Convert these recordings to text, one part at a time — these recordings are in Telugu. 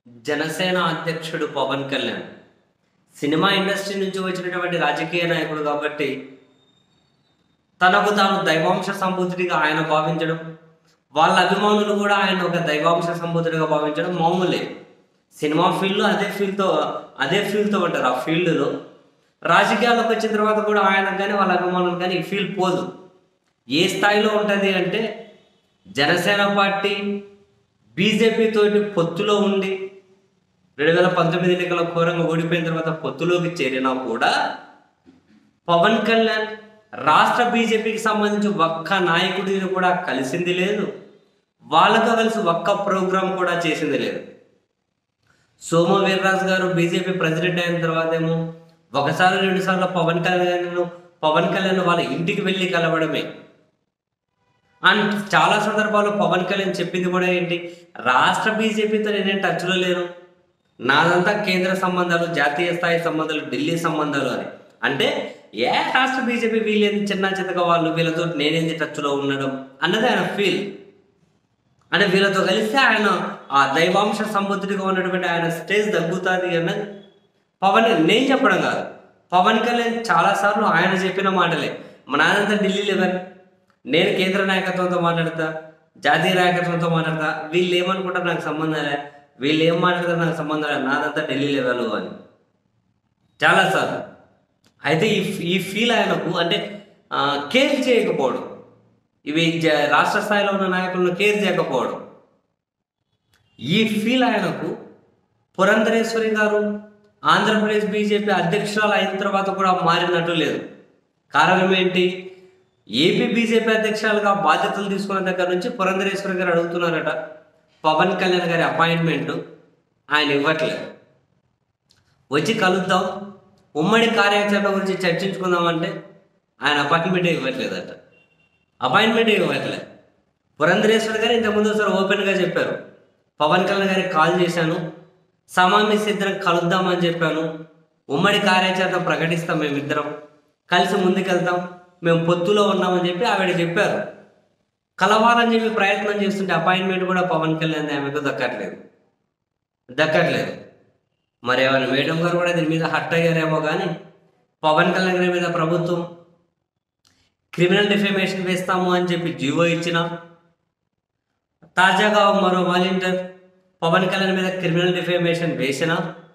జనసేన అధ్యక్షుడు పవన్ కళ్యాణ్ సినిమా ఇండస్ట్రీ నుంచి వచ్చినటువంటి రాజకీయ నాయకుడు కాబట్టి తనకు తాను దైవాంశ సంబూతుడిగా ఆయన భావించడం వాళ్ళ అభిమానులు కూడా ఆయన ఒక దైవాంశ సంబూతుడిగా భావించడం మామూలే సినిమా ఫీల్డ్లో అదే ఫీల్డ్తో అదే ఫీల్డ్తో ఉంటారు ఆ ఫీల్డ్లో రాజకీయాల్లోకి వచ్చిన తర్వాత కూడా ఆయన కానీ వాళ్ళ అభిమానులు కానీ ఈ ఫీల్డ్ పోదు ఏ స్థాయిలో ఉంటుంది అంటే జనసేన పార్టీ బీజేపీ తోటి పొత్తులో ఉండి రెండు వేల పంతొమ్మిది ఎన్నికల ఘోరంగా ఓడిపోయిన తర్వాత పొత్తులోకి చేరినా కూడా పవన్ కళ్యాణ్ రాష్ట్ర బీజేపీకి సంబంధించి ఒక్క నాయకుడిని కూడా కలిసింది లేదు వాళ్ళతో కలిసి ఒక్క ప్రోగ్రాం కూడా చేసింది లేదు సోమ వీర్రాజు గారు బీజేపీ ప్రెసిడెంట్ అయిన తర్వాత ఏమో ఒకసారి రెండు సార్లు పవన్ కళ్యాణ్ పవన్ కళ్యాణ్ వాళ్ళ ఇంటికి వెళ్ళి కలవడమే అండ్ చాలా సందర్భాల్లో పవన్ కళ్యాణ్ చెప్పింది కూడా ఏంటి రాష్ట్ర బీజేపీతో నేనేం టచ్లో లేను నాదంతా కేంద్ర సంబంధాలు జాతీయ స్థాయి సంబంధాలు ఢిల్లీ సంబంధాలు అని అంటే ఏ రాష్ట్ర బీజేపీ వీళ్ళేంది చిన్న చిన్నగా వాళ్ళు వీళ్ళతో నేనేంది టచ్లో ఉండడం అన్నది ఆయన ఫీల్ అంటే వీళ్ళతో కలిస్తే ఆయన ఆ దైవాంశ సంబుద్ధుడిగా ఉన్నటువంటి ఆయన స్టేజ్ తగ్గుతుంది అన్నది పవన్ నేను చెప్పడం కాదు పవన్ కళ్యాణ్ చాలాసార్లు ఆయన చెప్పిన మాటలే మా నాన్నంతా ఢిల్లీ లెవెల్ నేను కేంద్ర నాయకత్వంతో మాట్లాడతా జాతీయ నాయకత్వంతో మాట్లాడతా వీళ్ళు ఏమనుకుంటారు నాకు సంబంధం లే వీళ్ళు ఏం మాట్లాడతారు నాకు సంబంధం లేదు నాదంతా ఢిల్లీ లెవెల్ అని చాలాసార్లు అయితే ఈ ఈ ఫీల్ ఆయనకు అంటే ఆ, కేర్ చేయకపోవడం ఇవి జ- రాష్ట్ర స్థాయిలో ఉన్న నాయకులను కేర్ చేయకపోవడం ఈ ఫీల్ ఆయనకు పురంధరేశ్వరి గారు ఆంధ్రప్రదేశ్ బీజేపీ అధ్యక్షురాలు అయిన తర్వాత కూడా మారినట్టు లేదు కారణం ఏంటి ఏపీ బీజేపీ అధ్యక్షురాలుగా బాధ్యతలు తీసుకున్న దగ్గర నుంచి పురంధరేశ్వరి గారు అడుగుతున్నారట పవన్ కళ్యాణ్ గారి అపాయింట్మెంట్ ఆయన ఇవ్వట్లేదు వచ్చి కలుద్దాం ఉమ్మడి కార్యాచరణ గురించి చర్చించుకుందామంటే ఆయన అపాయింట్మెంటే ఇవ్వట్లేదట అపాయింట్మెంటే ఇవ్వట్లేదు పురంధరేశ్వరి గారు ఇంతకుముందు ఒకసారి ఓపెన్గా చెప్పారు పవన్ కళ్యాణ్ గారికి కాల్ చేశాను సమావేశ ఇద్దరం కలుద్దామని చెప్పాను ఉమ్మడి కార్యాచరణ ప్రకటిస్తాం మేమిద్దరం కలిసి ముందుకెళ్తాం మేము పొత్తులో ఉన్నామని చెప్పి ఆవిడ చెప్పారు కలవాలని చెప్పి ప్రయత్నం చేస్తుంటే అపాయింట్మెంట్ కూడా పవన్ కళ్యాణ్ ఆమెకు దక్కట్లేదు దక్కట్లేదు మరి ఏమైనా మేడం గారు కూడా దీని మీద హట్ అయ్యారేమో కానీ పవన్ కళ్యాణ్ గారి మీద ప్రభుత్వం క్రిమినల్ డిఫేమేషన్ వేస్తాము అని చెప్పి జీవో ఇచ్చిన తాజాగా మరో వాలంటీర్ పవన్ కళ్యాణ్ మీద క్రిమినల్ డిఫేమేషన్ వేసిన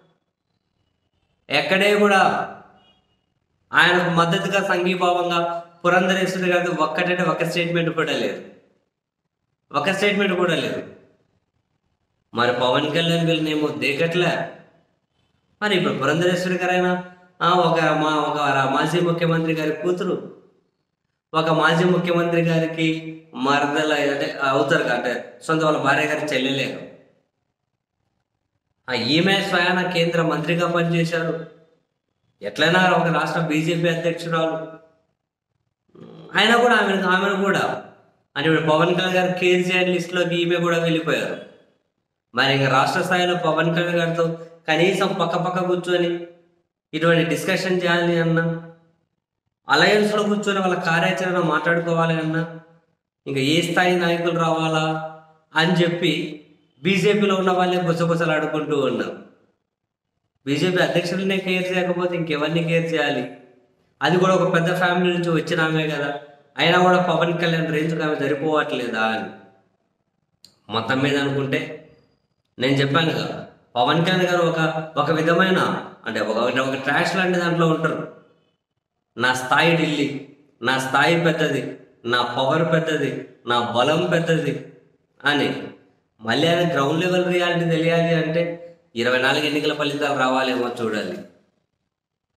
ఎక్కడే కూడా ఆయనకు మద్దతుగా సంఘీభావంగా పురంధరేశ్వరి గారి ఒక్కటంటే ఒక స్టేట్మెంట్ కూడా లేదు ఒక స్టేట్మెంట్ కూడా లేదు మరి పవన్ కళ్యాణ్ వీళ్ళనేమో దేకట్లే మరి ఇప్పుడు పురంధరేశ్వరి గారైనా ఆ, ఒక మా ఒక రా- మాజీ ముఖ్యమంత్రి గారి కూతురు ఒక మాజీ ముఖ్యమంత్రి గారికి మరదల అంటే అవుతారు అంటే సొంత వాళ్ళ భార్య గారి చెల్లెలేరు ఆ ఈమె స్వయాన కేంద్ర మంత్రిగా పనిచేశారు ఎట్లయినా ఒక రాష్ట్ర బీజేపీ అధ్యక్షురాలు అయినా కూడా ఆమె ఆమెను కూడా అంటే ఇప్పుడు పవన్ కళ్యాణ్ గారు కేర్ చేయని లిస్టులోకి ఈమె కూడా వెళ్ళిపోయారు మరి ఇంకా రాష్ట్ర స్థాయిలో పవన్ కళ్యాణ్ గారితో కనీసం పక్క పక్క కూర్చొని ఇటువంటి డిస్కషన్ చేయాలి అన్నా అలయన్స్లో కూర్చొని వాళ్ళ కార్యాచరణ మాట్లాడుకోవాలి అన్నా ఇంకా ఏ స్థాయి నాయకులు రావాలా అని చెప్పి బీజేపీలో ఉన్న వాళ్ళే గుసగుసలు ఆడుకుంటూ ఉన్నారు బీజేపీ అధ్యక్షులనే కేర్ చేయకపోతే ఇంకెవరిని కేర్ చేయాలి అది కూడా ఒక పెద్ద ఫ్యామిలీ నుంచి వచ్చిన ఆమె కదా అయినా కూడా పవన్ కళ్యాణ్ రేంజ్కి ఆమె సరిపోవట్లేదా అని మొత్తం మీద అనుకుంటే నేను చెప్పాను కదా పవన్ కళ్యాణ్ గారు ఒక ఒక విధమైన అంటే ఒక ఒక ట్రాష్ లాంటి దాంట్లో ఉంటారు నా స్థాయి ఢిల్లీ నా స్థాయి పెద్దది నా పవర్ పెద్దది నా బలం పెద్దది అని మళ్ళీ ఆయన గ్రౌండ్ లెవెల్ రియాలిటీ తెలియాలి అంటే ఇరవై నాలుగు ఎన్నికల ఫలితాలు రావాలేమో చూడాలి